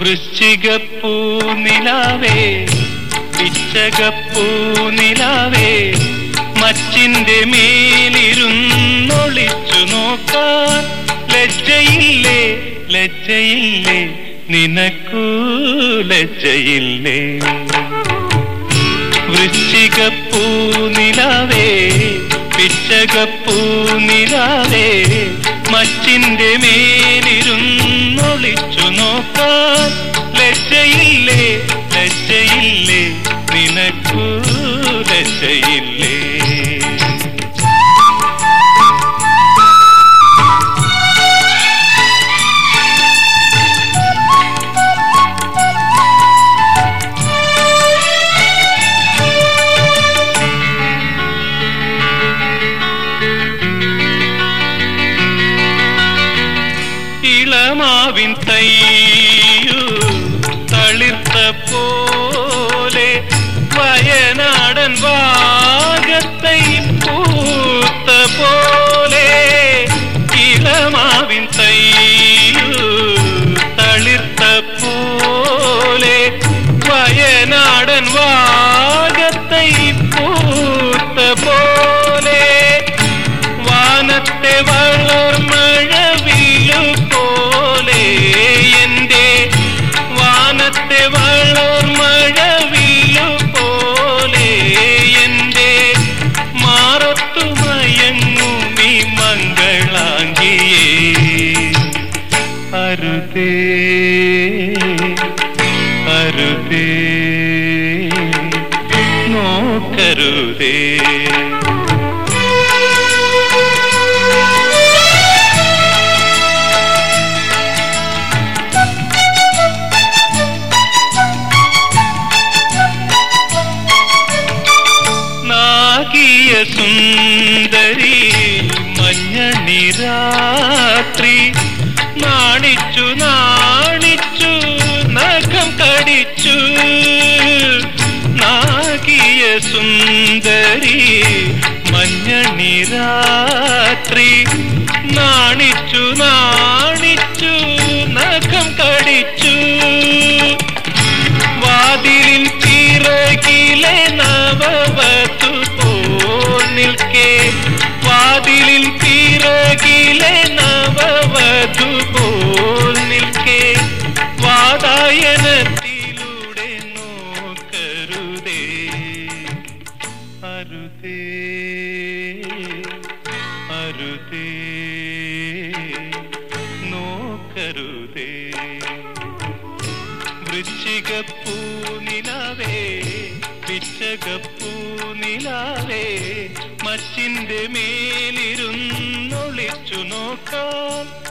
വൃശ്ചികപ്പൂ നിലാവേ പിച്ചകപ്പൂ നിലാവേ മച്ചിന്റെ മേലിരുന്നൊളിച്ചു നോക്കാൻ ലജ്ജയില്ലേ ലജ്ജയില്ലേ നിനക്കൂ ലജ്ജയില്ലേ വൃശ്ചികപ്പൂ നിലാവേ പിച്ചകപ്പൂ നിലാവേ മച്ചിന്റെ മേലിരുന്നൊളിച്ചു നോക്കാൻ ലജ്ജയില്ലേ ലജ്ജയില്ലേ നിനക്കൂ ലജ്ജയില്ലേ ഇളമാവിൻ തയ്യു തളിർത്ത പോലെ വയനാടൻ ഭാഗത്തൈ പൂത്ത പോലെ ഇളമാവിൻ തയ്യു തളിർത്ത പോലെ വയനാടൻ ഭാഗത്തൈ പൂത്ത പോലെ വാനത്തെ വളർമഴവിലു പോലെ എൻ്റെ വാനത്തെ വളർമഴവിലു പോലെ എൻ്റെ മാറത്തു മയങ്ങുമി മംഗളാംഗിയേ അരുതേ അരുതേ നോക്കരുതേ നാഗിയ സുന്ദരി മഞ്ഞണി രാത്രി നാണിച്ചു നാണിച്ചു നഖം കടിച്ചു നാഗിയ സുന്ദരി മഞ്ഞണി രാത്രി നാണിച്ചു നാണിച്ചു നഖം കടിച്ചു വാതിലിൻ പിറകിലെ നവവധു പോൽ നിൽക്കെ വാതിലിൻ പിറകിലെ നവവധു പോൽ നിൽക്കെ വാതായനത്തിലൂടെ നോക്കരുതേ അരുതേ അരുതേ നോക്കരുതേ വൃശ്ചികപ്പൂ നിലാവേ പിച്ചകപ്പൂ നിലാവേ മച്ചിന്റെ മേലിരുന്നൊളിച്ചു നോക്കാം